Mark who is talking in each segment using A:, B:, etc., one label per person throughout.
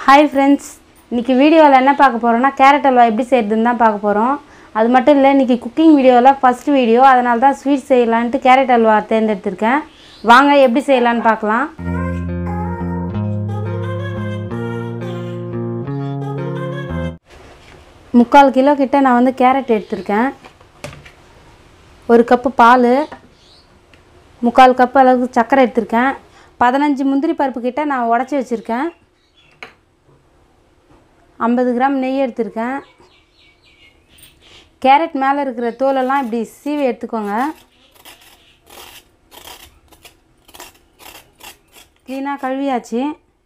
A: hi friends இன்றைக்கி வீடியோவில் என்ன பார்க்க போகிறோம்னா கேரட் அல்வா எப்படி செய்கிறதுன்னு தான் பார்க்க போகிறோம் அது மட்டும் இல்லை இன்றைக்கி குக்கிங் வீடியோவில் ஃபஸ்ட் வீடியோ அதனால தான் ஸ்வீட் செய்யலான்ட்டு கேரட் அல்வா தேர்ந்தெடுத்திருக்கேன் வாங்க எப்படி செய்யலான்னு பார்க்கலாம் முக்கால் கிலோ கிட்ட நான் வந்து கேரட் எடுத்திருக்கேன் ஒரு கப்பு பால் முக்கால் கப்பு அளவுக்கு சர்க்கரை எடுத்திருக்கேன் பதினஞ்சு முந்திரி பருப்பு கிட்ட நான் உடச்சி வச்சுருக்கேன் ஐம்பது கிராம் நெய் எடுத்திருக்கேன் கேரட் மேலே இருக்கிற தோலெல்லாம் இப்படி சீவி எடுத்துக்கோங்க க்ளீனாக கழுவியாச்சு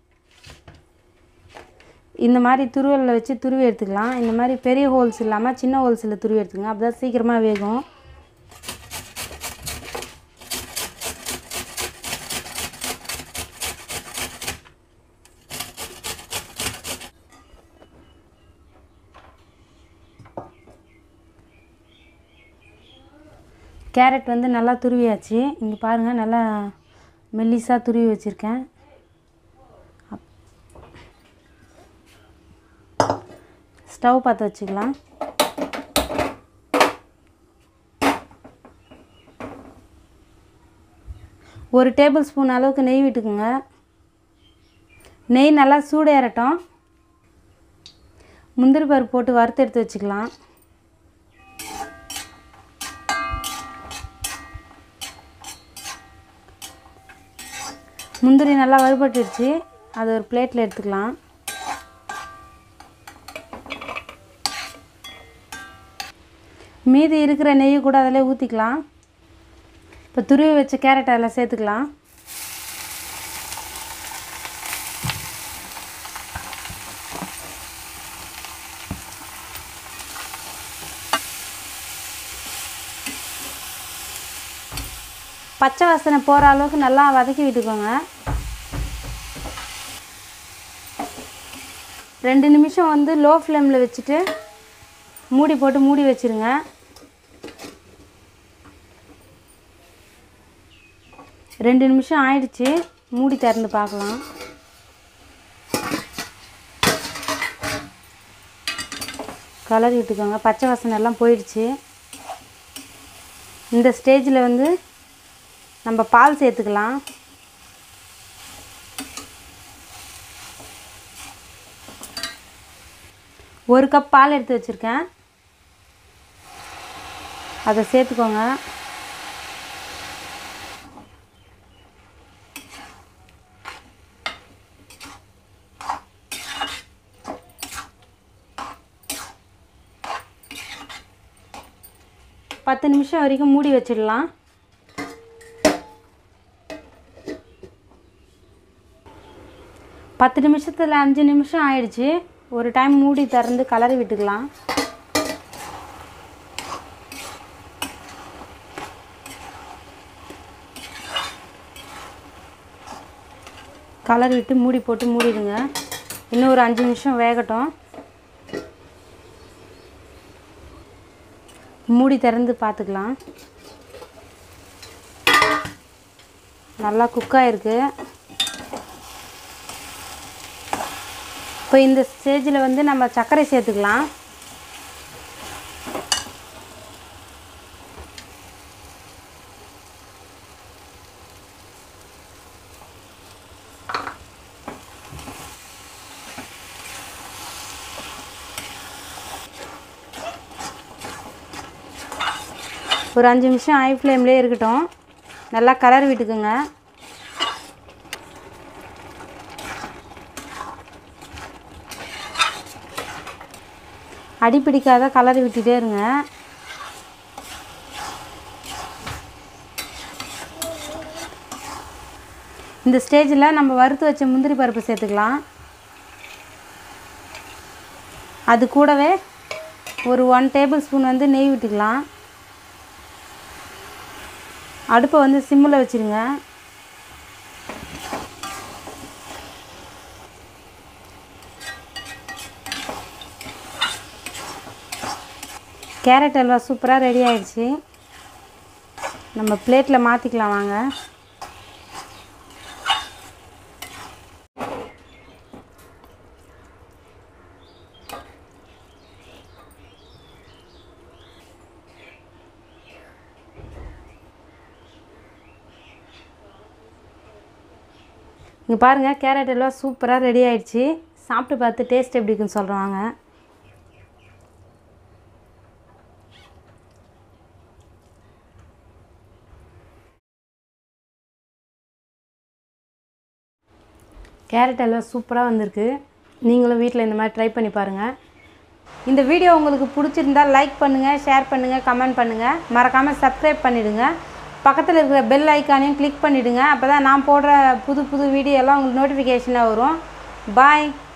A: இந்த மாதிரி துருவலில் வச்சு துருவி எடுத்துக்கலாம் இந்த மாதிரி பெரிய ஹோல்ஸ் இல்லாமல் சின்ன ஹோல்ஸில் துருவி எடுத்துங்க அப்போ தான் சீக்கிரமாக வேகும் கேரட் வந்து நல்லா துருவியாச்சு இங்கே பாருங்கள் நல்லா மெல்லிஸாக துருவி வச்சுருக்கேன் ஸ்டவ் பார்த்து வச்சுக்கலாம் ஒரு டேபிள் ஸ்பூன் அளவுக்கு நெய் விட்டுக்குங்க நெய் நல்லா சூடு ஏறட்டும் முந்திரி பருப்பு போட்டு வறுத்து எடுத்து வச்சுக்கலாம் முந்திரி நல்லா வறுபட்டுடுச்சு அது ஒரு பிளேட்டில் எடுத்துக்கலாம் மீதி இருக்கிற நெய் கூட அதில் ஊற்றிக்கலாம் இப்போ துருவி வச்ச கேரட் அதில் சேர்த்துக்கலாம் பச்சை வாசனை போகிற அளவுக்கு நல்லா வதக்கி விட்டுக்கோங்க ரெண்டு நிமிஷம் வந்து லோ ஃப்ளேமில் வச்சுட்டு மூடி போட்டு மூடி வச்சுருங்க ரெண்டு நிமிஷம் ஆயிடுச்சு மூடி திறந்து பார்க்கலாம் கலரி விட்டுக்கோங்க பச்சை வாசனை எல்லாம் போயிடுச்சு இந்த ஸ்டேஜில் வந்து நம்ம பால் சேர்த்துக்கலாம் ஒரு கப் பால் எடுத்து வச்சுருக்கேன் அதை சேர்த்துக்கோங்க பத்து நிமிஷம் வரைக்கும் மூடி வச்சிடலாம் பத்து நிமிஷத்தில் அஞ்சு நிமிஷம் ஆயிடுச்சு ஒரு டைம் மூடி திறந்து கலரி விட்டுக்கலாம் கலர் விட்டு மூடி போட்டு மூடிடுங்க இன்னும் ஒரு அஞ்சு நிமிஷம் வேகட்டும் மூடி திறந்து பார்த்துக்கலாம் நல்லா குக் ஆகிருக்கு இப்போ இந்த ஸ்டேஜில் வந்து நம்ம சர்க்கரை சேர்த்துக்கலாம் ஒரு அஞ்சு நிமிஷம் ஹை ஃப்ளேம்லேயே இருக்கட்டும் நல்லா கலர் விட்டுக்குங்க அடி பிடிக்காத கலர் விட்டுட்டே இருங்க இந்த ஸ்டேஜில் நம்ம வறுத்து வச்ச முந்திரி பருப்பு சேர்த்துக்கலாம் அது கூடவே ஒரு ஒன் டேபிள் ஸ்பூன் வந்து நெய் விட்டுக்கலாம் அடுப்பை வந்து சிம்மில் வச்சுருங்க கேரட் அல்வா சூப்பராக ரெடி ஆயிடுச்சு நம்ம பிளேட்டில் மாற்றிக்கலாம் வாங்க இங்கே பாருங்கள் கேரட் அல்வா சூப்பராக ரெடி ஆயிடுச்சு சாப்பிட்டு பார்த்து டேஸ்ட் எப்படி இருக்குன்னு சொல்கிறோம் வாங்க கேரட் அல்வா சூப்பராக வந்திருக்கு நீங்களும் வீட்டில் இந்த மாதிரி ட்ரை பண்ணி பாருங்கள் இந்த வீடியோ உங்களுக்கு பிடிச்சிருந்தா லைக் பண்ணுங்கள் ஷேர் பண்ணுங்கள் கமெண்ட் பண்ணுங்கள் மறக்காமல் சப்ஸ்கிரைப் பண்ணிவிடுங்க பக்கத்தில் இருக்கிற பெல் ஐக்கானையும் கிளிக் பண்ணிவிடுங்க அப்போ தான் நான் போடுற புது புது வீடியோ எல்லாம் உங்களுக்கு நோட்டிஃபிகேஷனாக வரும் பாய்